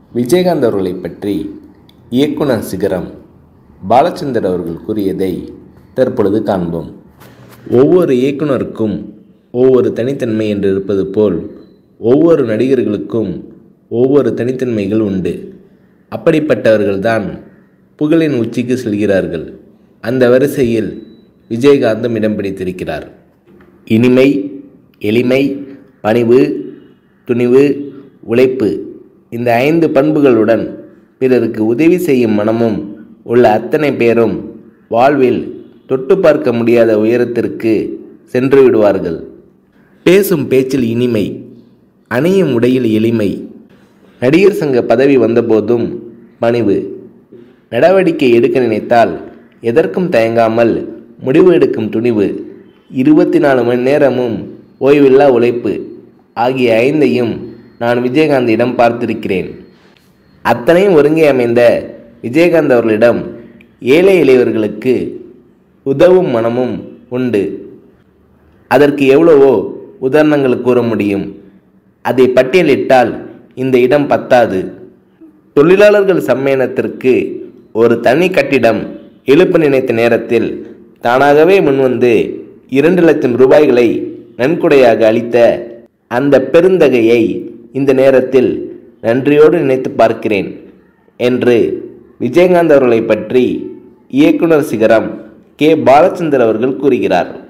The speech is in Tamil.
விஜயகாந்த் அவர்களை பற்றி இயக்குனர் சிகரம் பாலச்சந்தர் அவர்கள் கூறியதை தற்பொழுது காண்போம் ஒவ்வொரு இயக்குனருக்கும் ஒவ்வொரு தனித்தன்மை என்று இருப்பது போல் ஒவ்வொரு நடிகர்களுக்கும் ஒவ்வொரு தனித்தன்மைகள் உண்டு அப்படிப்பட்டவர்கள்தான் புகழின் உச்சிக்கு செல்கிறார்கள் அந்த வரிசையில் விஜயகாந்தும் இடம் பிடித்திருக்கிறார் இனிமை எளிமை பணிவு துணிவு உழைப்பு இந்த ஐந்து பண்புகளுடன் பிறருக்கு உதவி செய்யும் மனமும் உள்ள அத்தனை பேரும் வாழ்வில் தொட்டு பார்க்க முடியாத உயரத்திற்கு சென்று விடுவார்கள் பேசும் பேச்சில் இனிமை அணியும் உடையில் எளிமை நடிகர் சங்க பதவி வந்தபோதும் பணிவு நடவடிக்கை எடுக்க நினைத்தால் எதற்கும் தயங்காமல் முடிவு எடுக்கும் துணிவு இருபத்தி நாலு மணி நேரமும் ஓய்வில்லா உழைப்பு ஆகிய ஐந்தையும் நான் விஜயகாந்திடம் பார்த்திருக்கிறேன் அத்தனையும் ஒருங்கே அமைந்த விஜயகாந்த் அவர்களிடம் ஏழை எளியவர்களுக்கு உதவும் மனமும் உண்டு அதற்கு எவ்வளவோ உதாரணங்கள் கூற முடியும் அதை பட்டியலிட்டால் இந்த இடம் பத்தாது தொழிலாளர்கள் சம்மேளனத்திற்கு ஒரு தனி கட்டிடம் எழுப்ப நினைத்த நேரத்தில் தானாகவே முன்வந்து இரண்டு லட்சம் ரூபாய்களை நன்கொடையாக அளித்த அந்த பெருந்தகையை இந்த நேரத்தில் நன்றியோடு நினைத்து பார்க்கிறேன் என்று விஜயகாந்த் அவர்களை பற்றி இயக்குனர் சிகரம் கே பாலச்சந்தர் அவர்கள் கூறுகிறார்